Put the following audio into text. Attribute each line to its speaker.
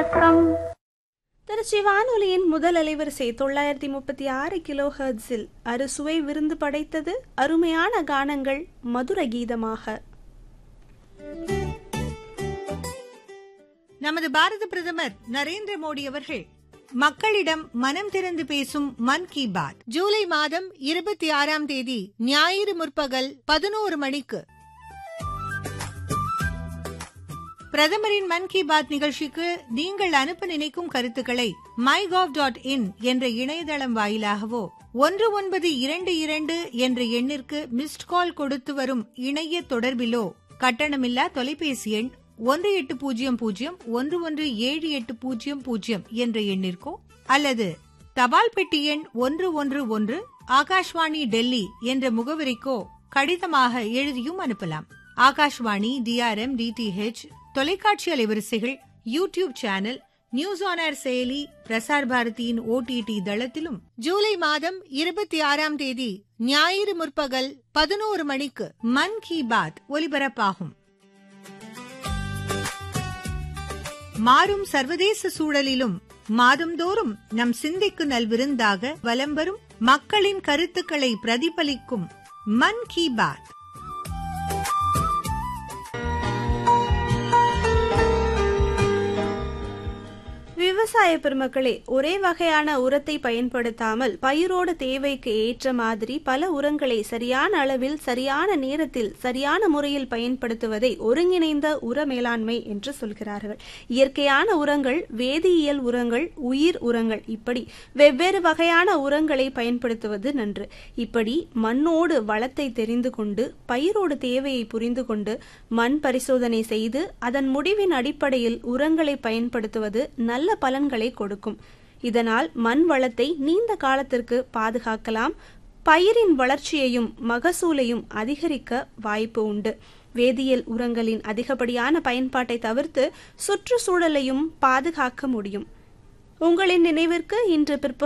Speaker 1: வணக்கம்
Speaker 2: திருச்சி வானொலியின் முதல் அலைவரிசை தொள்ளாயிரத்தி முப்பத்தி ஆறு கிலோ ஹெர்ட்ஸில் அறுசுவை விருந்து படைத்தது அருமையான கானங்கள் மதுர கீதமாக
Speaker 3: நமது பாரத பிரதமர் நரேந்திர மோடி அவர்கள் மக்களிடம் மனம் திறந்து பேசும் மன் கி பாத் ஜூலை மாதம் இருபத்தி ஆறாம் தேதி ஞாயிறு முற்பகல் பதினோரு மணிக்கு பிரதமரின் மன் கி பாத் நிகழ்ச்சிக்கு நீங்கள் அனுப்ப நினைக்கும் கருத்துக்களை மை டாட் இன் என்ற இணையதளம் வாயிலாகவோ ஒன்று ஒன்பது இரண்டு இரண்டு என்ற எண்ணிற்கு மிஸ்ட் கால் கொடுத்து வரும் இணைய தொடர்பிலோ கட்டணமில்லா தொலைபேசி எண் ஒன்று எட்டு பூஜ்ஜியம் பூஜ்ஜியம் ஒன்று ஒன்று ஏழு எட்டு பூஜ்ஜியம் பூஜ்ஜியம் என்ற எண்ணிற்கோ அல்லது தபால் பெட்டி எண் ஒன்று ஒன்று ஒன்று ஆகாஷ்வாணி டெல்லி என்ற முகவரிக்கோ கடிதமாக எழுதியும் அனுப்பலாம் ஆகாஷ்வாணி டிஆர்எம் டிடிஹெச் தொலைக்காட்சி அலைவரிசைகள் YouTube channel news on air செயலி பிரசார் பாரதியின் ஓடிடி தளத்திலும் ஜூலை மாதம் இருபத்தி ஆறாம் தேதி ஞாயிறு முற்பகல் பதினோரு மணிக்கு மன் கி பாத் ஒலிபரப்பாகும் மாறும் சர்வதேச சூழலிலும் மாதந்தோறும் நம் சிந்தைக்கு நல்விருந்தாக வலம் வரும் மக்களின் கருத்துக்களை பிரதிபலிக்கும் மன் கி பாத்
Speaker 2: விவசாய பெருமக்களே ஒரே வகையான உரத்தை பயன்படுத்தாமல் பயிரோட தேவைக்கு ஏற்ற மாதிரி பல உரங்களை சரியான அளவில் சரியான நேரத்தில் சரியான முறையில் பயன்படுத்துவதை ஒருங்கிணைந்த உர மேலாண்மை என்று சொல்கிறார்கள் இயற்கையான உரங்கள் வேதியியல் உரங்கள் உயிர் உரங்கள் இப்படி வெவ்வேறு வகையான உரங்களை பயன்படுத்துவது நன்று இப்படி மண்ணோடு வளத்தை தெரிந்து கொண்டு பயிரோடு தேவையை புரிந்து கொண்டு மண் பரிசோதனை செய்து அதன் முடிவின் அடிப்படையில் உரங்களை பயன்படுத்துவது நல்ல பலன்களை கொடுக்கும் இதனால் மண் வளத்தை நீண்ட காலத்திற்கு பாதுகாக்கலாம் பயிரின் வளர்ச்சியையும் மகசூலையும் அதிகரிக்க வாய்ப்பு உண்டு வேதியியல் உரங்களின் அதிகப்படியான பயன்பாட்டை தவிர்த்து சுற்றுச்சூழலையும் பாதுகாக்க முடியும் உங்களின் நினைவிற்கு இன்று பிற்பகல்